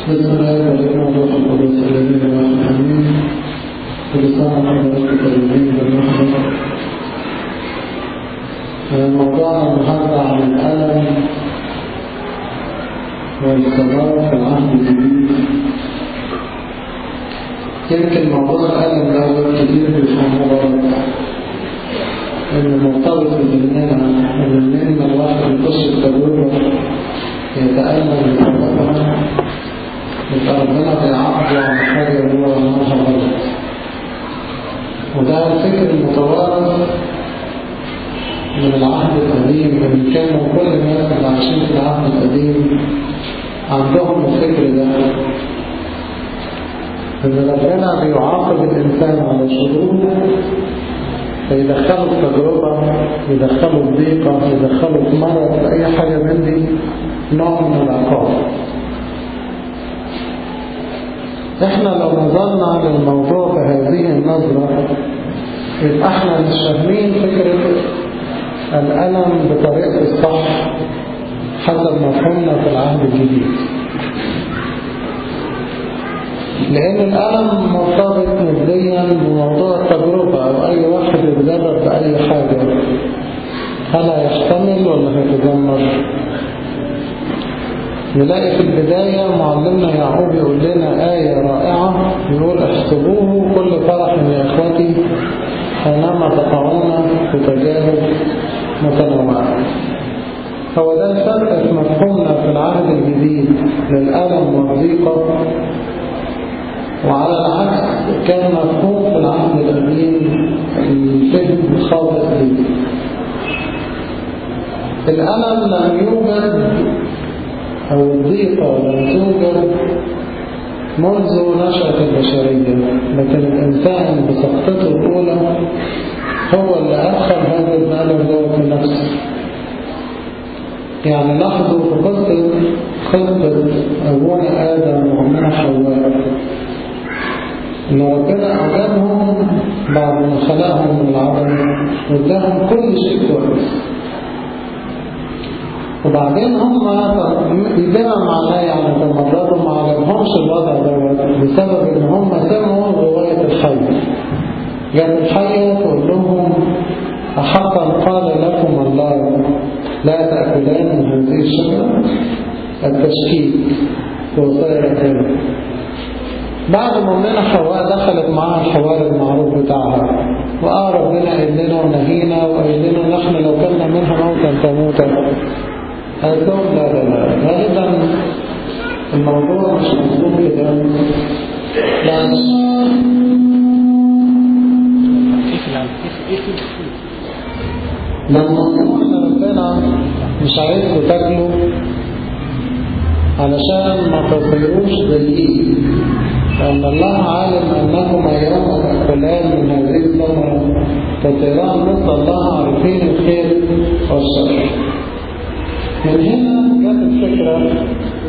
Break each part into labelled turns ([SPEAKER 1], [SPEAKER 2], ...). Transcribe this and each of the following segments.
[SPEAKER 1] بسم الله الرحمن الرحيم القدس الذين امين كل سنه وحضراتكم طيبين بالنسبه موضوعنا النهارده عن الالم والصلاه في العهد الجديد يمكن موضوع الالم ده كتير بيفهموه غلط ان مرتبط باننا ان لما الواحد يخش التجربه يتألم بالربنا يبقى ربنا بيعاقبه عن حاجة هو عملها غلط وده الفكر المتوارث من العهد القديم ان كانوا كل الناس اللي عايشين في العهد القديم عندهم الفكر ده ان ربنا بيعاقب الانسان على شروره فيدخلوا في تجربة يدخلوا في ضيقة يدخلوا في مرض أي حاجة من دي نوع من العقاب احنا لو نظرنا للموضوع بهذه النظرة يبقى احنا مش فاهمين فكرة الألم بطريقة الصح حسب مفهومنا في العهد الجديد لأن الألم مرتبط نسبيا بموضوع التجربة أو أي واحد يتجرب بأي حاجة هل هيحتمل ولا هيتذمر؟ نلاقي في البداية معلمنا يعقوب يقول لنا آية رائعة يقول احسبوه كل فرح يا إخوتي حينما تقعون في تجارب متنوعة هو ده الفرق في مفهومنا في العهد الجديد للألم والضيقة وعلى العكس كان مفهوم في العهد القديم الفهم الخاطئ ليه الألم لم يوجد أو الضيقة لم توجد منذ نشأة البشرية لكن الإنسان بسقطته الأولى هو اللي أدخل هذا الألم ده في نفسه يعني لاحظوا في قصة خطة أبونا آدم وأمنا حواء إن ربنا أوجدهم بعد ما خلقهم من العدم واداهم كل شيء كويس وبعدين هم بما معناه يعني تمردوا ما عجبهمش الوضع دوت بسبب ان هم سمعوا رواية الحي جت الحية تقول لهم أحقا قال لكم الله لا تأكلان من هذه الشجرة التشكيك ووصايا الكلمة بعد ما أمنا حواء دخلت معاها الحوار المعروف بتاعها وآه ربنا قال لنا ونهينا وقال لنا نحن لو كنا منها موتا تموتا قالت لهم لا لا لا غالبا الموضوع مش مظبوط كده لا لما احنا ربنا مش عايزكم تاكلوا علشان ما تصيروش زيي لأن الله عالم أنكم أيام تأكلان من هذه الثمرة تصيران مثل الله عارفين الخير والشر من هنا جت الفكرة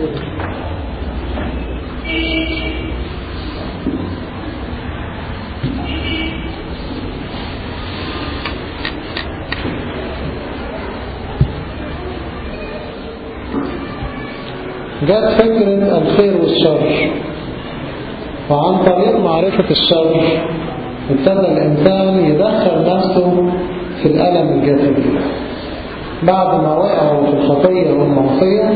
[SPEAKER 1] جت فكرة الخير والشر وعن طريق معرفة الشر ابتدى الإنسان يدخل نفسه في الألم الجسدي بعد ما وقعوا في الخطية والمعصية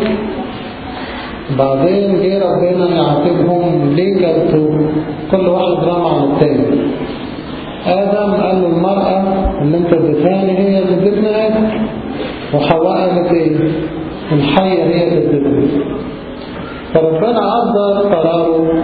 [SPEAKER 1] بعدين جه ربنا يعاتبهم ليه كلتوا كل واحد رمى على التاني آدم قال له المرأة اللي انت اديتهاني هي اللي ادتني آدم وحواء قالت ايه الحية هي اللي ادتني فربنا أصدر قراره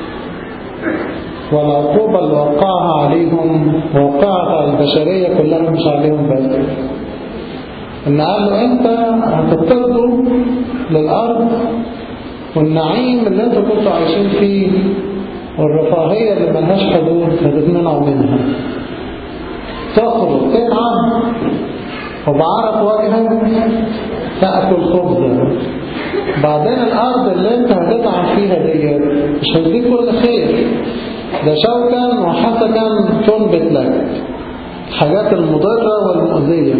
[SPEAKER 1] والعقوبة اللي وقعها عليهم وقعت على البشرية كلها مش عليهم بس ان قال له انت هتضطردوا للأرض والنعيم اللي انتوا كنتوا عايشين فيه والرفاهية اللي ملهاش حدود هتتمنعوا منها تخرج تتعب وبعرف وجهك تأكل خبزا بعدين الأرض اللي انت هتتعب فيها ديت مش هتديك كل خير ده شوكا وحسكا تنبت لك الحاجات المضرة والمؤذية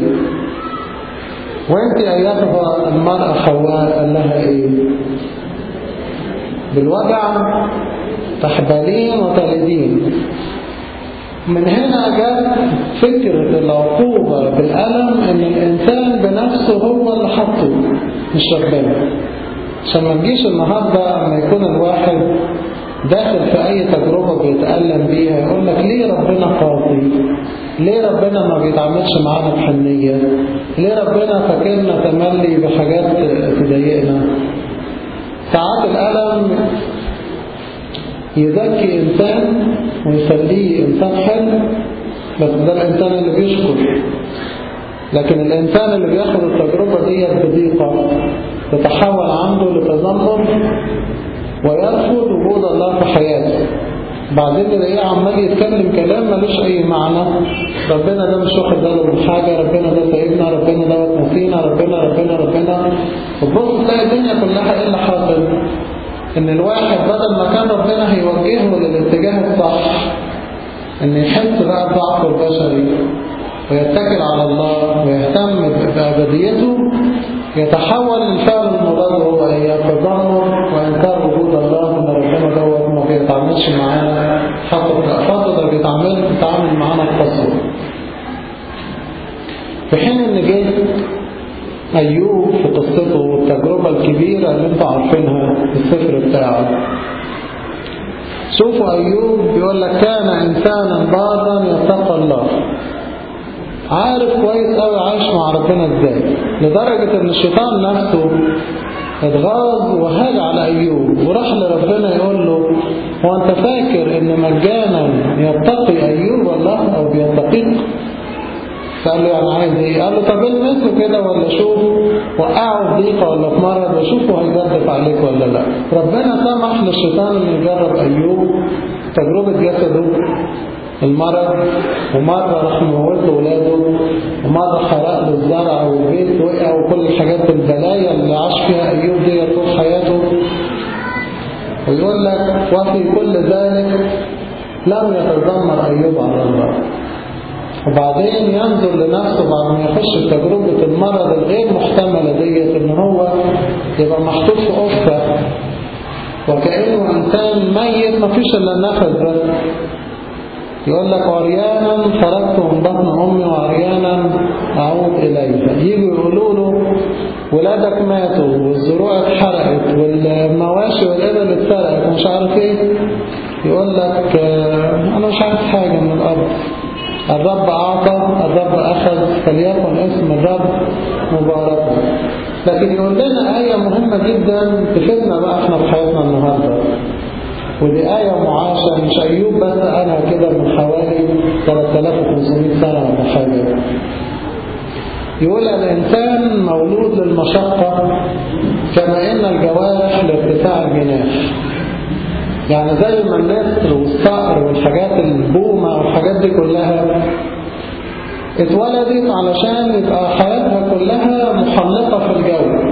[SPEAKER 1] وانت ايتها المرأة حواء قال لها ايه بالوجع تحبلين وتلدين من هنا جت فكرة العقوبة بالألم إن الإنسان بنفسه هو اللي حطه مش ربنا عشان ما نجيش النهاردة لما يكون الواحد داخل في أي تجربة بيتألم بيها يقول لك ليه ربنا قاضي ليه ربنا ما بيتعاملش معانا بحنية ليه ربنا فاكرنا تملي بحاجات تضايقنا ساعات الألم يزكي إنسان ويخليه إنسان حلو بس ده الإنسان اللي بيشكر لكن الإنسان اللي بياخد التجربة دي بضيقة تتحول عنده لتذمر ويرفض وجود الله في حياته بعدين يلاقيه عمال يتكلم كلام ملوش أي معنى ربنا ده مش واخد باله من حاجة ربنا ده سايبنا ربنا ده نسينا ربنا ربنا ربنا وتبص تلاقي الدنيا كلها ايه اللي حاصل ان الواحد بدل ما كان ربنا هيوجهه للاتجاه الصح ان يحس بقى بضعفه البشري ويتكل على الله ويهتم بأبديته يتحول الفعل المضاد هو ايه التذمر وانكار وجود الله ان ربنا دوت ما بيتعاملش معانا حق الرأفات ده بيتعامل بيتعامل معانا بقسوه في حين ان جه أيوب في قصته والتجربة الكبيرة اللي انتوا عارفينها في السفر بتاعه شوفوا أيوب بيقول لك كان إنسانا بارا يتقى الله عارف كويس قوي عايش مع ربنا ازاي لدرجة ان الشيطان نفسه اتغاظ وهاج على أيوب وراح لربنا يقول له هو أنت فاكر إن مجانا يتقي أيوب الله أو بيتقيك فقال له يعني عايز ايه قال له طب المسه كده ولا شوف وقعه في ضيقه ولا في مرض وشوفه هيجدف عليك ولا لا ربنا سمح للشيطان انه يجرب ايوب تجربه جسده المرض ومرة راح موت ولاده ومرة حرق له الزرع والبيت وقع وكل الحاجات البلايا اللي عاش فيها أيوب دي طول حياته ويقول لك وفي كل ذلك لم يتذمر أيوب على الله وبعدين ينظر لنفسه بعد ما يخش في تجربة المرض الغير محتملة ديت ان هو يبقى محطوط في أفة وكأنه إنسان ميت ما فيش إلا النفس بس يقول لك عريانا خرجت من بطن أمي وعريانا أعود إليها يجوا يقولوا له ولادك ماتوا والزروع اتحرقت والمواشي والإبل اتسرقت ومش عارف ايه يقول لك أنا مش عارف حاجة من الأرض الرب أعطى الرب أخذ فليكن اسم الرب مباركا لكن يقول لنا آية مهمة جدا تفيدنا بقى احنا في حياتنا النهاردة ودي آية معاشة مش أيوب بس قالها كده من حوالي 3500 سنة ولا حاجة يقول الإنسان مولود للمشقة كما إن الجوارح لارتفاع الجناح يعني زي ما النسر والصقر والحاجات البومة والحاجات دي كلها اتولدت علشان يبقى حياتها كلها محلقة في الجو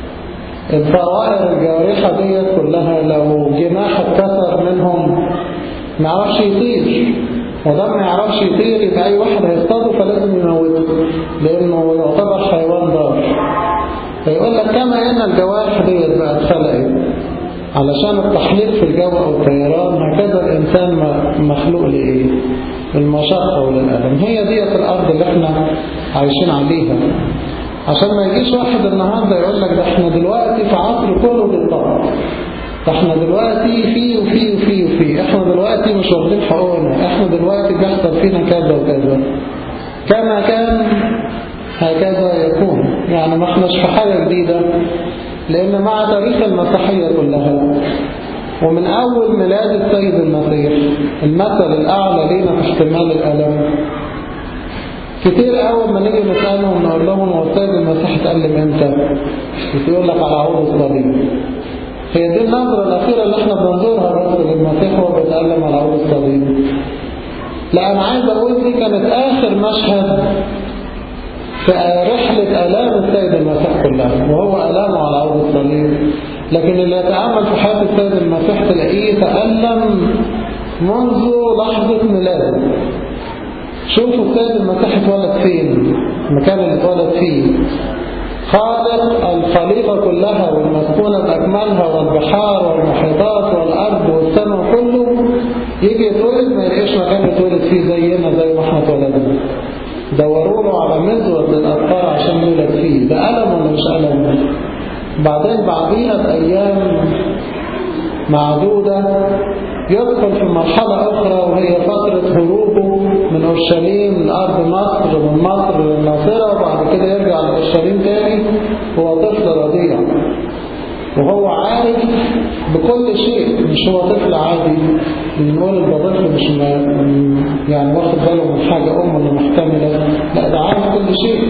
[SPEAKER 1] الطوائر الجارحة ديت كلها لو جناح اتكسر منهم ما يعرفش يطير وده ما يعرفش يطير يبقى أي واحد هيصطاده فلازم يموته لأنه يعتبر حيوان ضار فيقول لك كما أن الجوارح ديت بقى اتخلقت علشان التحليق في الجو أو الطيران هكذا الإنسان مخلوق لإيه للمشقة وللألم هي ديت الأرض اللي احنا عايشين عليها عشان ما يجيش واحد النهاردة يقول لك ده احنا دلوقتي في عصر كله بالطبع ده احنا دلوقتي في وفي وفي وفي احنا دلوقتي مش واخدين حقوقنا احنا دلوقتي بيحصل فينا كذا وكذا كما كان هكذا يكون يعني ما احناش في حاجة جديدة لأن مع تاريخ المسيحية كلها ومن أول ميلاد السيد المسيح المثل الأعلى لينا في احتمال الألم كتير أول ما نيجي نسألهم نقول لهم هو السيد المسيح اتألم امتى؟ يقول لك على عود الصليب هي دي النظرة الأخيرة اللي احنا بننظرها بس للمسيح هو بيتألم على عود الصليب لا أنا عايز أقول دي كانت آخر مشهد في رحلة آلام السيد المسيح كلها وهو آلامه على عود الصليب لكن اللي يتأمل في حياة السيد المسيح تلاقيه تألم منذ لحظة ميلاده شوفوا السيد المسيح اتولد فين المكان اللي اتولد فيه خالق الخليقة كلها والمسكونة بأكملها والبحار والمحيطات والأرض والسماء كله يجي يتولد ما يلاقيش مكان يتولد فيه زينا زي ما احنا اتولدنا دوروا له على مزود للأطفال عشان يولد فيه ده ألم ولا مش ألم بعدين بعديها بأيام معدودة يدخل في مرحلة أخرى وهي فترة هروبه من أورشليم لأرض مصر ومن مصر للناصرة وبعد كده يرجع لأورشليم تاني هو طفل رضيع وهو عارف بكل شيء مش هو طفل عادي نقول ده طفل مش ما يعني واخد باله من حاجة أم اللي محتملة لا ده عارف كل شيء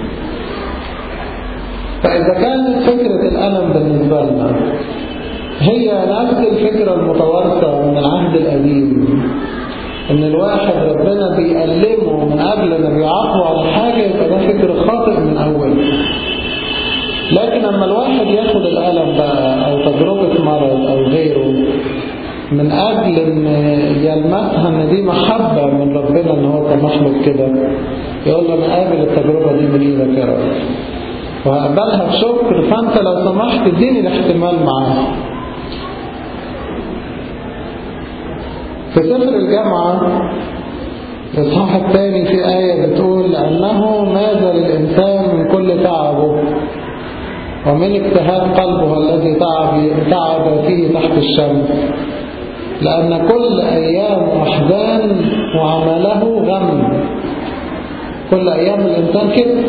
[SPEAKER 1] فإذا كانت فكرة الألم بالنسبة لنا هي نفس الفكرة المتوارثة من العهد القديم ان الواحد ربنا بيألمه من قبل ما بيعاقبه على حاجة يبقى ده فكر خاطئ من أول لكن لما الواحد ياخد الألم بقى أو تجربة مرض أو غيره من أجل أن يلمسها أن دي محبة من ربنا أن هو سمح له كده يقول له أنا قابل التجربة دي من إيدك يا رب وهقبلها بشكر فأنت لو سمحت اديني الاحتمال معاها في سفر الجامعة الإصحاح الثاني في آية بتقول أنه ماذا للإنسان من كل تعبه ومن اجتهاد قلبه الذي تعب, تعب فيه تحت الشمس لأن كل أيام أحزان وعمله غم كل أيام الإنسان كده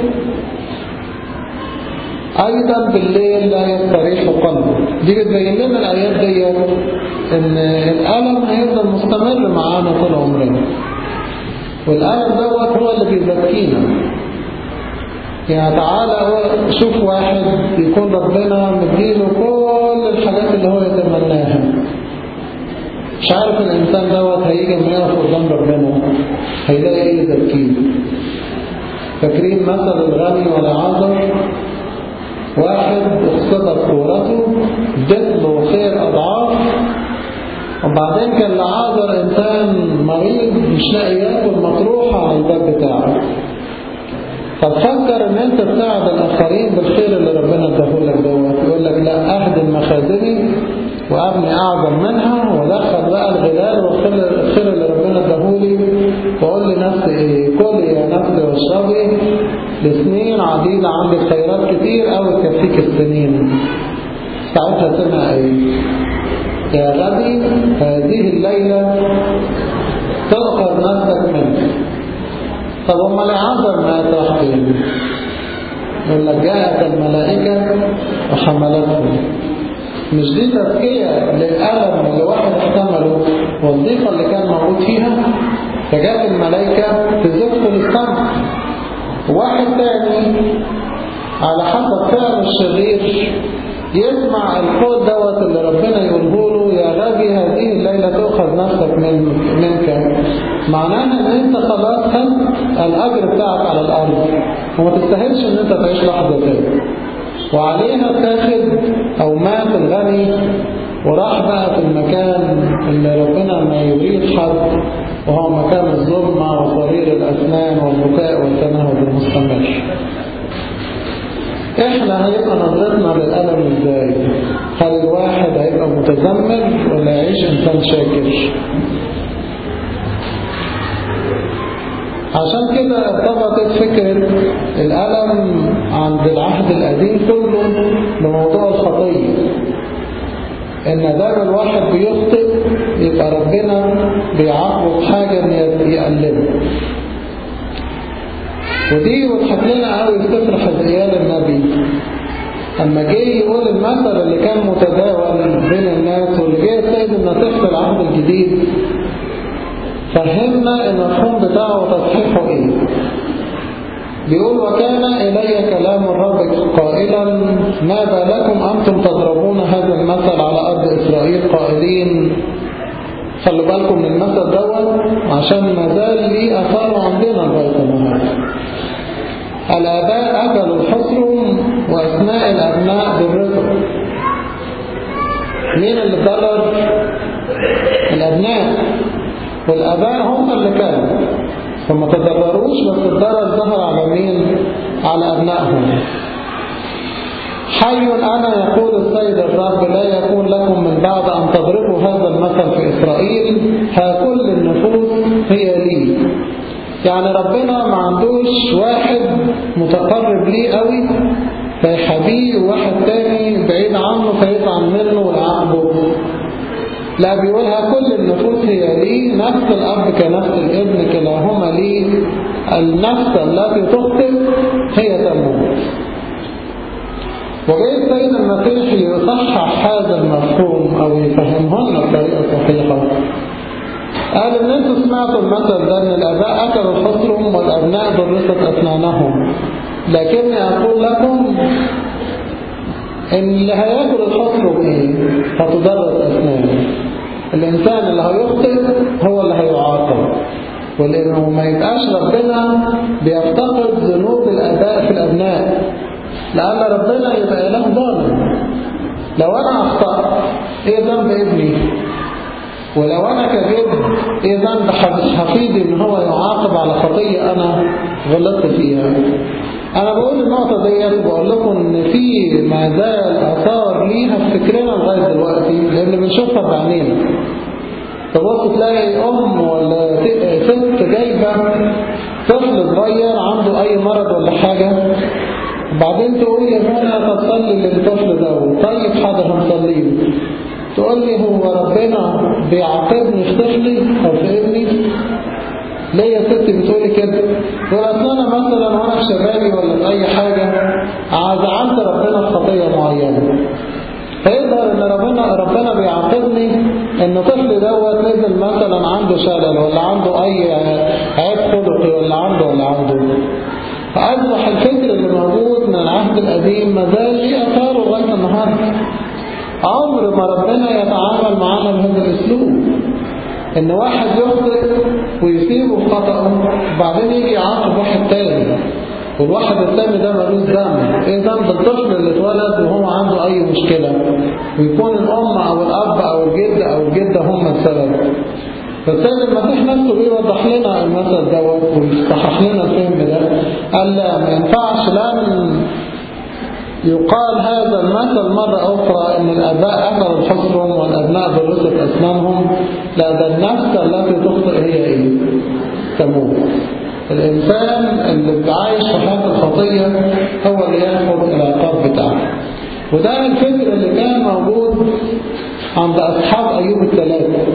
[SPEAKER 1] أيضا بالليل لا يستريح قلبه دي بتبين لنا الآيات دي إن الألم هيفضل مستمر معانا طول عمرنا والألم دوت هو اللي بيزكينا يعني تعالى شوف واحد يكون ربنا مديله كل الحاجات اللي هو يتمناها مش عارف الإنسان دوت هيجي لما يقف قدام ربنا هيلاقي ايه يزكيه فاكرين مثل الغني والعازر واحد اختبر صورته ادت خير أضعاف وبعدين كان لعازر إنسان مريض مش لاقي ياكل مطروحة على الباب بتاعه فتفكر ان انت تساعد الاخرين بالخير اللي ربنا اداهولك دوت يقول لك لا اهدم مخازني وابني اعظم منها وادخل بقى الغلال والخير اللي ربنا اداهولي واقول لنفسي ايه كلي يا نفسي واشربي لسنين عديدة عندك خيرات كتير او تكفيك السنين ساعتها سمع ايه يا غبي هذه الليلة تؤخذ نفسك منك طب هم العذر ما راح فين يقول لك جاءت الملائكة وحملتهم مش دي تزكية للألم اللي واحد احتمله والضيقة اللي كان موجود فيها فجاءت الملائكة تزفه للسمع واحد تاني على حسب فعل الشرير يسمع القول دوت اللي ربنا يقوله له يا غبي هذه الليلة تؤخذ نفسك من منك معناها ان انت خلاص خدت الاجر بتاعك على الارض وما تستاهلش ان انت تعيش لحظة تاني وعليها تاخد او مات الغني وراح بقى في المكان اللي ربنا ما يريد حد وهو مكان الظلمة وصرير الأسنان والبكاء والتنهد المستمر احنا هيبقى نظرتنا للألم ازاي هل الواحد هيبقى متذمر ولا يعيش انسان شاكر عشان كده ارتبطت فكرة الألم عند العهد القديم كله بموضوع الخطية ان دام الواحد بيخطئ يبقى ربنا بيعاقبه بحاجة ان يقلبه ودي وضحت لنا قوي في سفر حزقيال النبي اما جه يقول المثل اللي كان متداول بين الناس واللي جه السيد المسيح في العهد الجديد فهمنا المفهوم بتاعه وتصحيحه ايه بيقول وكان إلي كلام الرب قائلا ما بالكم أنتم تضربون هذا المثل على أرض إسرائيل قائلين خلوا بالكم من المثل دوت عشان ما زال ليه أثاره عندنا لغاية النهارده الآباء أكلوا الحصرم وأثناء الأبناء بالرزق مين اللي ضرر الأبناء والآباء هم اللي كانوا فما تضرروش بس الضرر ظهر على مين على أبنائهم حي أنا يقول السيد الرب لا يكون لكم من بعد أن تضربوا هذا المثل في إسرائيل ها كل النفوس هي لي يعني ربنا ما عندوش واحد متقرب ليه قوي فيحبيه وواحد تاني بعيد عنه فيزعل منه ويعاقبه لا بيقولها كل النفوس هي لي نفس الأب كنفس الابن كلاهما لي النفس التي تخطئ هي تموت وجاي السيد المسيح يصحح هذا المفهوم أو يفهمه لنا بطريقة صحيحة قال ان انتوا سمعتوا المثل ده ان الاباء اكلوا الخصرهم والابناء ضرست اسنانهم لكني اقول لكم ان اللي هياكل الخصر ايه هتضرس اسنانه الانسان اللي هيخطئ هو اللي هيعاقب ولانه ما يبقاش ربنا بيفتقد ذنوب الاباء في الابناء لأن ربنا يبقى إله ظالم لو أنا أخطأت إيه ذنب ابني ولو أنا كذبت إيه ذنب حفيدي إن هو يعاقب على خطية أنا غلطت فيها أنا بقول النقطة ديت وبقول لكم إن في ما زال آثار ليها في فكرنا لغاية دلوقتي لأن بنشوفها بعينينا تبص تلاقي أم ولا ست جايبة طفل صغير عنده أي مرض ولا حاجة بعدين تقول يا منى تصلي للطفل ده طيب حاضر هنصلي له تقول لي هو ربنا بيعاقبني في طفلي او في ابني ليه يا ستي بتقولي كده تقول اصل انا مثلا وانا في شبابي ولا في اي حاجه زعلت ربنا في خطيه معينه فيظهر ان ربنا ربنا بيعاقبني ان طفل دوت نزل مثلا عنده شلل ولا عنده اي عيب خلقي ولا عنده ولا عنده فأصبح الفكر اللي موجود من العهد القديم ما زال ليه أثاره لغاية النهاردة عمر ما ربنا يتعامل معنا بهذا الأسلوب إن واحد يخطئ ويسيبه في خطأه وبعدين يجي يعاقب واحد تاني والواحد التاني ده ملوش ذنب ايه ذنب الطفل اللي اتولد وهو عنده اي مشكلة ويكون الام او الاب او الجد او الجدة هم السبب فالسيد المسيح نفسه بيوضح لنا المثل دوت ويصحح لنا الفهم ده قال لا ما ينفعش لا من يقال هذا المثل مرة أخرى أن الآباء أكلوا الحصرهم والأبناء ضرست أسنانهم لا ده النفس التي تخطئ هي إيه؟ تموت الإنسان اللي عايش في حياة الخطية هو اللي ياخد العقاب بتاعه وده الفكر اللي كان موجود عند أصحاب أيوب الثلاثة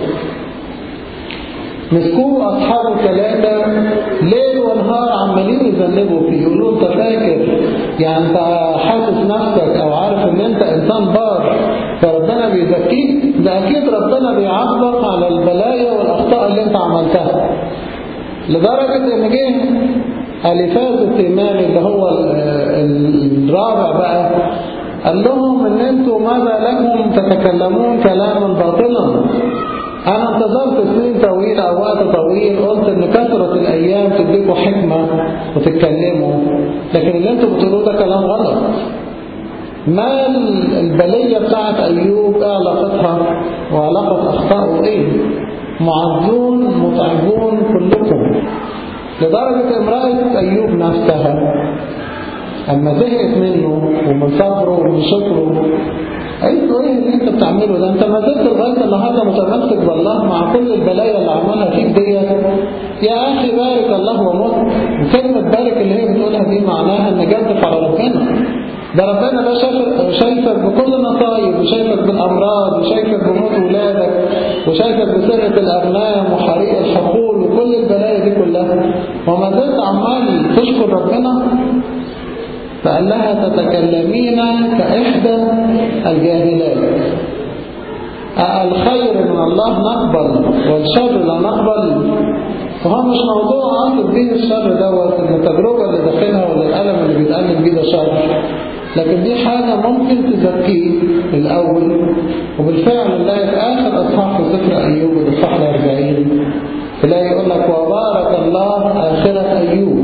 [SPEAKER 1] مسكوه أصحابه ثلاثة ليل ونهار عمالين يذنبوا فيه يقولوا أنت فاكر يعني أنت حاسس نفسك أو عارف إن أنت إنسان بار فربنا بيزكيك ده أكيد ربنا بيعاقبك على البلايا والأخطاء اللي أنت عملتها لدرجة إن جه ألفاز التيماني اللي هو الرابع بقى قال لهم إن أنتوا ماذا لكم تتكلمون كلاما باطلا أنا انتظرت سنين طويلة أو وقت طويل قلت إن كثرة الأيام تديكوا حكمة وتتكلموا لكن اللي انتوا بتقولوه ده كلام غلط ما البلية بتاعت أيوب ايه علاقتها وعلاقة أخطائه إيه معزون متعبون كلكم لدرجة امرأة أيوب نفسها أما زهقت منه ومن صبره ومن شكره قالت له ايه اللي انت بتعمله ده انت ما زلت لغايه النهارده متمسك بالله مع كل البلايا اللي عملها فيك ديت يا اخي بارك الله ومت كلمه بارك اللي هي بتقولها دي معناها ان جدف على ربنا ده ربنا ده شايفك شايفك بكل مصايب وشايفك بالامراض وشايفك بموت ولادك وشايفك بسرقه الاغنام وحريق الحقول وكل البلايا دي كلها وما زلت عمال تشكر ربنا فقال لها تتكلمين كإحدى الجاهلات الخير من الله نقبل والشر لا نقبل فهو مش موضوع عاطف بيه الشر دوت ان التجربة اللي داخلها ولا الألم اللي بيتألم بيه ده شر لكن دي حاجة ممكن تزكيه الأول وبالفعل نلاقي في آخر أصحاح في سفر أيوب الإصحاح الأربعين تلاقي يقول لك وبارك الله آخرة أيوب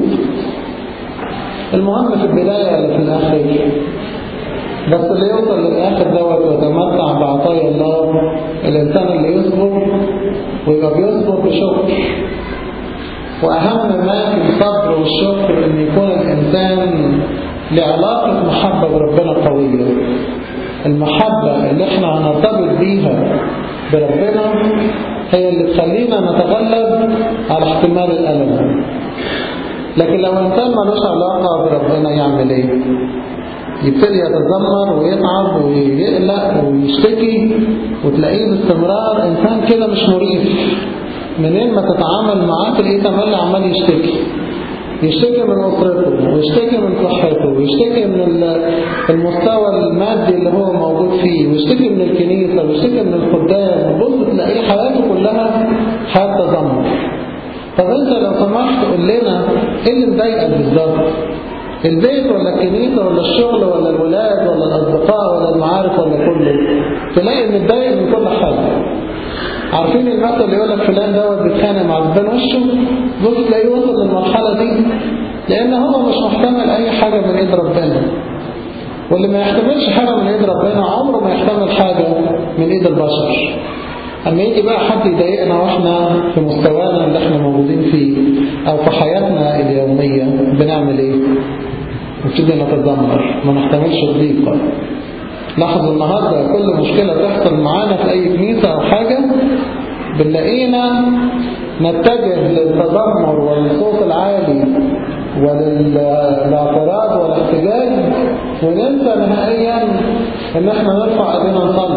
[SPEAKER 1] المهم في البداية ولا في الآخر بس اللي يوصل للآخر دوت ويتمتع بعطايا الله الإنسان اللي يصبر ويبقى بيصبر بشكر وأهم ما في الصبر والشكر أن يكون الإنسان لعلاقة محبة بربنا قوية المحبة اللي احنا هنرتبط بيها بربنا هي اللي تخلينا نتغلب على احتمال الألم لكن لو إنسان ملوش علاقة بربنا يعمل ايه يبتدي يتذمر ويتعب ويقلق ويشتكي وتلاقيه باستمرار إنسان كده مش مريح منين ما تتعامل معاه تلاقيه تملي عمال يشتكي يشتكي من أسرته ويشتكي من صحته ويشتكي من المستوى المادي اللي هو موجود فيه ويشتكي من الكنيسة ويشتكي من الخدام وبص تلاقيه حياته كلها حياة تذمر طب انت لو سمحت قول لنا ايه اللي مضايقك بالظبط البيت ولا الكنيسة ولا الشغل ولا الولاد ولا الأصدقاء ولا المعارف ولا كله تلاقي متضايق من كل حاجة عارفين المثل اللي يقول لك فلان دوت بيتخانق مع ربنا وشه بص تلاقيه وصل للمرحلة دي لأن هو مش محتمل أي حاجة من إيد ربنا واللي ما يحتملش حاجة من إيد ربنا عمره ما يحتمل حاجة من إيد البشر أما يجي بقى حد يضايقنا وإحنا في مستوانا اللي إحنا موجودين فيه أو في حياتنا اليومية بنعمل إيه؟ نبتدي نتذمر ما نحتملش الضيقة لاحظوا النهاردة كل مشكلة تحصل معانا في أي كنيسة أو حاجة بنلاقينا نتجه للتذمر والصوت العالي وللاعتراض والاحتجاج وننسى نهائيا ان احنا نرفع ايدينا نصلي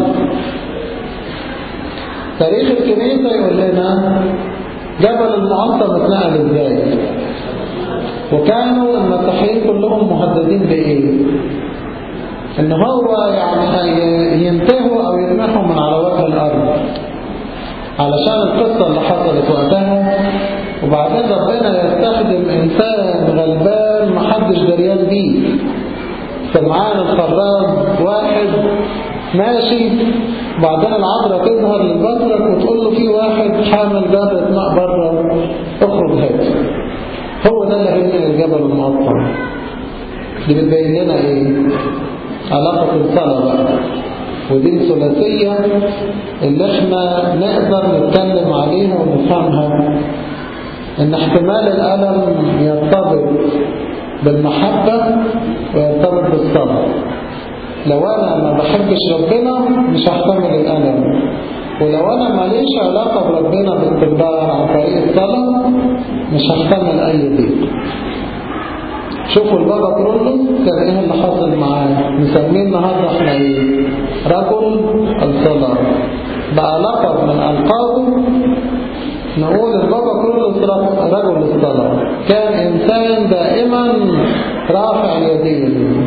[SPEAKER 1] تاريخ الكنيسة يقول لنا جبل المعطم اتنقل ازاي وكانوا المسيحيين كلهم مهددين بايه ان هو يعني ينتهوا او يرمحوا من على وجه الارض علشان القصة اللي حصلت وقتها وبعدين ربنا يستخدم انسان غلبان محدش دريان بيه سمعان الخراج واحد ماشي وبعدين العذراء تظهر للبطرك وتقول له في واحد حامل جرة ماء بره اخرج هات هو ده اللي هينقل الجبل المقطع دي بتبين لنا ايه علاقة الصلاة بقى ودي الثلاثية اللي احنا نقدر نتكلم عليها ونفهمها ان احتمال الألم يرتبط بالمحبة ويرتبط بالصلاة لو انا ما بحبش ربنا مش هحتمل الألم ولو انا ماليش علاقة بربنا باستمرار عن طريق الصلاة مش هحتمل اي ضيق شوفوا البابا كرولوس كان ايه اللي حصل معاه نسميه النهارده احنا ايه رجل الصلاة بقى لقب من القابه نقول البابا كرولوس رجل الصلاة كان انسان دائما رافع اليدين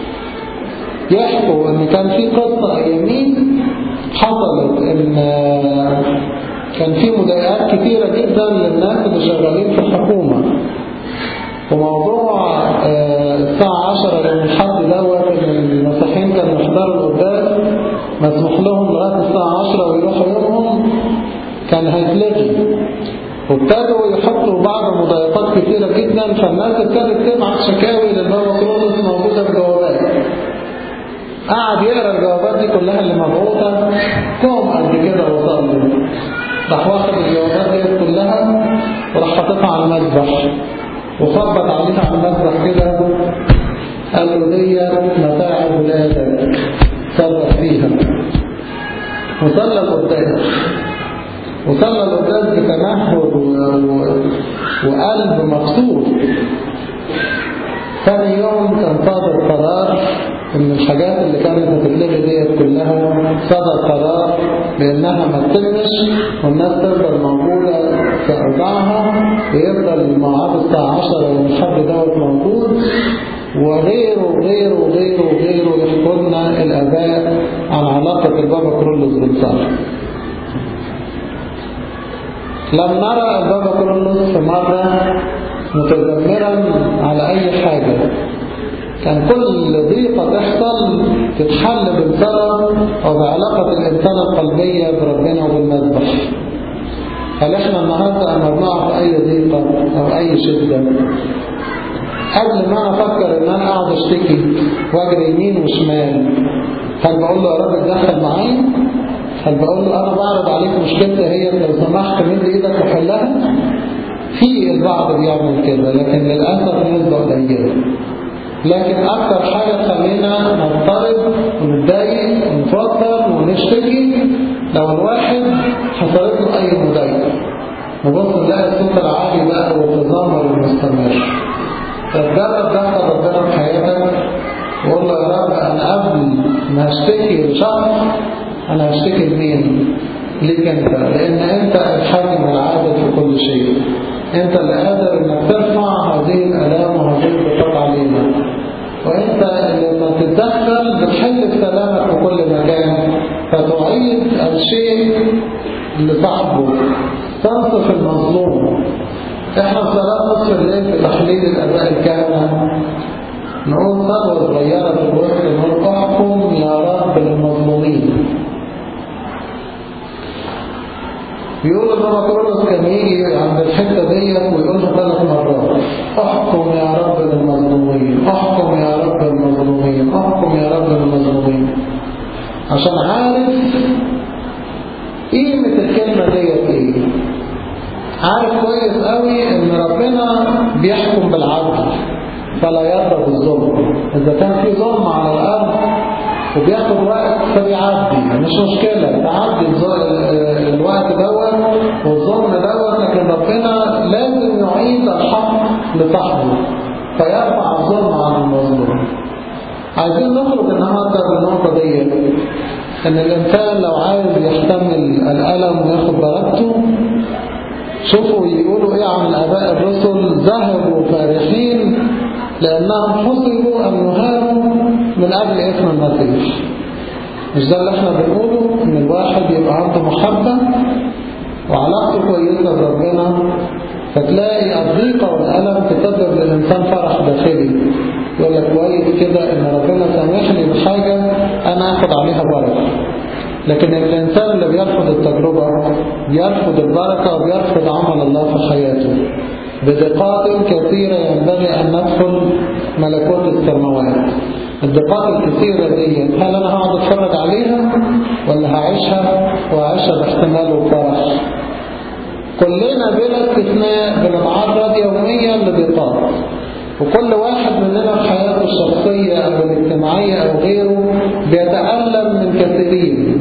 [SPEAKER 1] يحكوا ان كان في قصة ايامين حصلت ان كان في مضايقات كثيرة جدا للناس اللي شغالين في الحكومة وموضوع الساعة عشرة يوم الحد دوت ان المسيحيين كانوا يحضروا القداس مسموح لهم لغاية الساعة عشرة ويروحوا يومهم كان هيتلغي وابتدوا يحطوا بعض مضايقات كثيرة جدا فالناس ابتدت تبعت شكاوي للبابا كرولوس موجودة في جوابات قعد يقرا الجوابات دي كلها اللي مبعوثة كوم قد كده وصلوا راح واخد الجوابات دي كلها وراح حاططها على مذبح وخبط عليها على المذبح كده قال له دي متاع ولادك صرف فيها وصلى القداس وصلى القداس بتمهل وقلب مقصود ثاني يوم كان صادر قرار ان الحاجات اللي كانت هتتلغي ديت كلها صدر قرار بانها ما تتمش والناس تفضل موجوده في اوضاعها ويفضل الميعاد الساعه 10 والحد دوت موجود وغيره وغيره وغيره وغيره يحكوا لنا الاباء عن علاقه البابا كرولوس بالصلاه لم نرى البابا كرولوس في مره متذمرا على اي حاجه كان كل ضيقة تحصل تتحل بالصلاة أو بعلاقة الإنسان القلبية بربنا وبالمذبح هل احنا النهاردة أما بنقع في أي ضيقة أو أي شدة قبل ما أفكر إن أنا أقعد أشتكي وأجري يمين وشمال هل بقول له يا رب اتدخل معايا؟ هل بقول له أنا بعرض عليك مشكلتي هي لو سمحت مد إيدك وحلها؟ في البعض بيعمل كده لكن للأسف نسبة قليلة لكن أكثر حاجة تخلينا نضطرب ونتضايق ونتوتر ونشتكي لو الواحد حصلت له أي مضايقة نبص نلاقي الصوت العالي بقى والتذمر المستمر فجرب دخل ربنا في حياتك وقول له يا رب أنا قبل ما أشتكي لشخص أنا هشتكي لمين؟ ليك أنت لأن أنت الحاكم العادل في كل شيء أنت اللي قادر إنك ترفع هذه الآلام وهذه الضغوط علينا وأنت اللي لما تتدخل بتحل بسلامك في كل مكان فتعيد الشيء لصاحبه تنصف المظلوم احنا في صلاة نصف الليل في تحليل الآباء الكهنة نقول صلوة صغيرة في الوسط نقول احكم يا رب للمظلومين بيقول ان كرولوس كان يجي عند الحته ديت ويقول له ثلاث مرات احكم يا رب للمظلومين احكم يا رب للمظلومين احكم يا رب للمظلومين عشان عارف قيمه الكلمه ديت ايه عارف كويس قوي ان ربنا بيحكم بالعدل فلا يرضى بالظلم اذا كان في ظلم على الارض وبياخد وقت فبيعدي مش مشكلة تعدي الوقت دوت والظلم دوت لكن ربنا لازم يعيد الحق لصاحبه فيرفع الظلم عن المظلوم عايزين نخرج النهارده بالنقطة دي ان الانسان لو عايز يحتمل الالم وياخد بركته شوفوا يقولوا ايه عن اباء الرسل ذهبوا فارحين لانهم حسبوا ان يهانوا من اجل اسم المسيح مش ده اللي احنا بنقوله ان الواحد يبقى عنده محبة وعلاقته كويسة بربنا فتلاقي الضيقة والألم تسبب للإنسان فرح داخلي يقول لك كويس كده ان ربنا سامحني بحاجة انا اخد عليها بركة لكن الإنسان اللي بيرفض التجربة بيرفض البركة وبيرفض عمل الله في حياته بدقات كثيرة ينبغي أن ندخل ملكوت السماوات الدقات الكثيرة دي هل أنا هقعد أتفرج عليها ولا هعيشها وأعيشها باحتمال وفرح كلنا بلا استثناء بنتعرض يوميا لضيقات وكل واحد مننا في حياته الشخصية أو الاجتماعية أو غيره بيتألم من كثيرين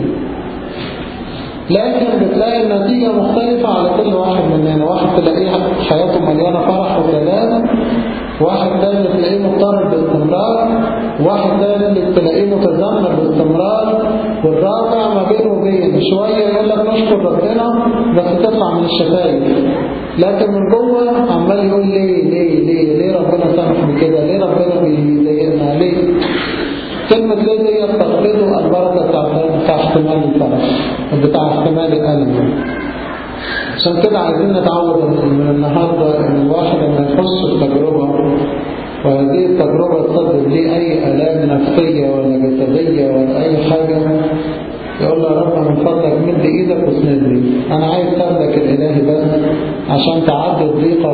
[SPEAKER 1] لكن بتلاقي النتيجة مختلفة على كل واحد مننا واحد تلاقيه حياته مليانة فرح وسلام واحد تاني تلاقيه مضطرب باستمرار واحد تاني تلاقيه متذمر باستمرار والرابع ما بينه وبين شوية يقول لك نشكر ربنا بس تطلع من الشفايف لكن من جوه عمال يقول ليه ليه ليه ليه ربنا سامح كده ليه ربنا بيضايقنا ليه كلمة ليه دي تفقده البركة بتاع احتمال الفرح بتاع احتمال الألم عشان كده عايزين نتعود من النهاردة ان الواحد لما يخش في تجربة وهذه التجربة تسبب ليه أي آلام نفسية ولا جسدية ولا أي حاجة يقول له يا رب من فضلك مد ايدك واسندني انا عايز سندك الالهي بس عشان تعدي الضيقة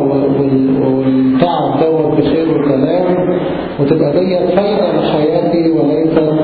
[SPEAKER 1] والتعب دوت بخير وسلام وتبقى ديت فايدة لحياتي وليس